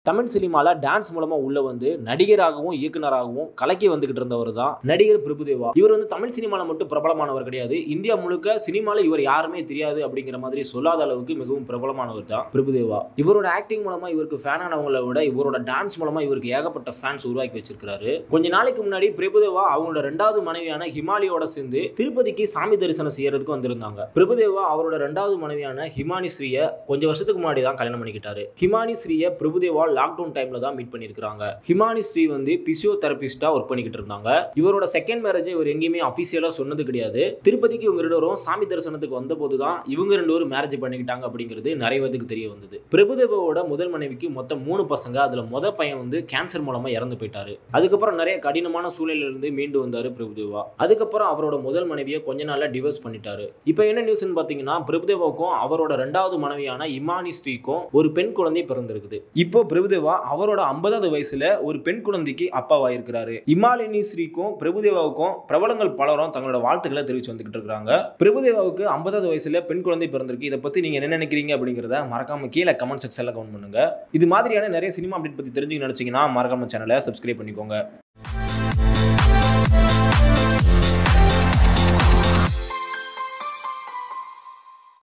தமிழ் சினிமால டான்ஸ் மூலமா உள்ள வந்து நடிகராகவும் இயக்குனராகவும் கலக்கி வந்துகிட்டு இருந்தவர் தான் நடிகர் பிரபுதேவா இவர் வந்து தமிழ் சினிமால மட்டும் பிரபலமானவர் கிடையாது இந்தியா முழுக்க சினிமால இவர் யாருமே தெரியாது அப்படிங்கிற மாதிரி சொல்லாத அளவுக்கு மிகவும் பிரபலமானவர் தான் பிரபுதேவா இவரோட ஆக்டிங் மூலமா இவருக்கு ஃபேன் ஆனவங்களை விட இவரோட டான்ஸ் மூலமா இவருக்கு ஏகப்பட்ட ஃபேன்ஸ் உருவாக்கி வச்சிருக்காரு கொஞ்ச நாளைக்கு முன்னாடி பிரபுதேவா அவங்களோட ரெண்டாவது மனைவியான ஹிமாலியோட சேர்ந்து திருப்பதிக்கு சாமி தரிசனம் செய்யறதுக்கு வந்திருந்தாங்க பிரபுதேவா அவரோட ரெண்டாவது மனைவியான ஹிமானி ஸ்ரீய கொஞ்சம் வருஷத்துக்கு முன்னாடி தான் கல்யாணம் பண்ணிக்கிட்டாரு ஹிமானி ஸ்ரீய பிரபுதேவா லாக்டவுன் டைம்ல தான் மீட் பண்ணிருக்காங்க ஹிமானி ஸ்ரீ வந்து பிசியோதெரபிஸ்டா ஒர்க் பண்ணிக்கிட்டு இருந்தாங்க இவரோட செகண்ட் மேரேஜ் இவர் எங்கேயுமே அபிஷியலா சொன்னது கிடையாது திருப்பதிக்கு இவங்க ரெண்டு பேரும் சாமி தரிசனத்துக்கு வந்தபோது தான் இவங்க ரெண்டு பேரும் மேரேஜ் பண்ணிக்கிட்டாங்க அப்படிங்கிறது நிறைய பேருக்கு தெரிய வந்தது பிரபுதேவாவோட முதல் மனைவிக்கு மொத்தம் மூணு பசங்க அதுல முத பையன் வந்து கேன்சர் மூலமா இறந்து போயிட்டாரு அதுக்கப்புறம் நிறைய கடினமான சூழ்நிலையில இருந்து மீண்டு வந்தாரு பிரபுதேவா அதுக்கப்புறம் அவரோட முதல் மனைவியை கொஞ்ச நாள்ல டிவோர்ஸ் பண்ணிட்டாரு இப்போ என்ன நியூஸ்னு பாத்தீங்கன்னா பிரபுதேவாவுக்கும் அவரோட ரெண்டாவது மனைவியான இமானி ஸ்ரீக்கும் ஒரு பெண் குழந்தை பிறந்திருக்குது இப்போ பிரபுதேவா அவரோட ஐம்பதாவது வயசுல ஒரு பெண் குழந்தைக்கு அப்பாவா இருக்கிறாரு இமாலினி ஸ்ரீக்கும் பிரபுதேவாவுக்கும் பிரபலங்கள் பலரும் தங்களோட வாழ்த்துக்களை தெரிவிச்சு வந்துகிட்டு இருக்காங்க பிரபுதேவாவுக்கு ஐம்பதாவது வயசுல பெண் குழந்தை பிறந்திருக்கு இதை பத்தி நீங்க என்ன நினைக்கிறீங்க அப்படிங்கிறத மறக்காம கீழே கமெண்ட் செக்ஷன்ல கமெண்ட் பண்ணுங்க இது மாதிரியான நிறைய சினிமா அப்டேட் பத்தி தெரிஞ்சுக்க நினைச்சீங்கன்னா மறக்காம சேனலை சப்ஸ்கிரைப் பண்ணிக்கோங்க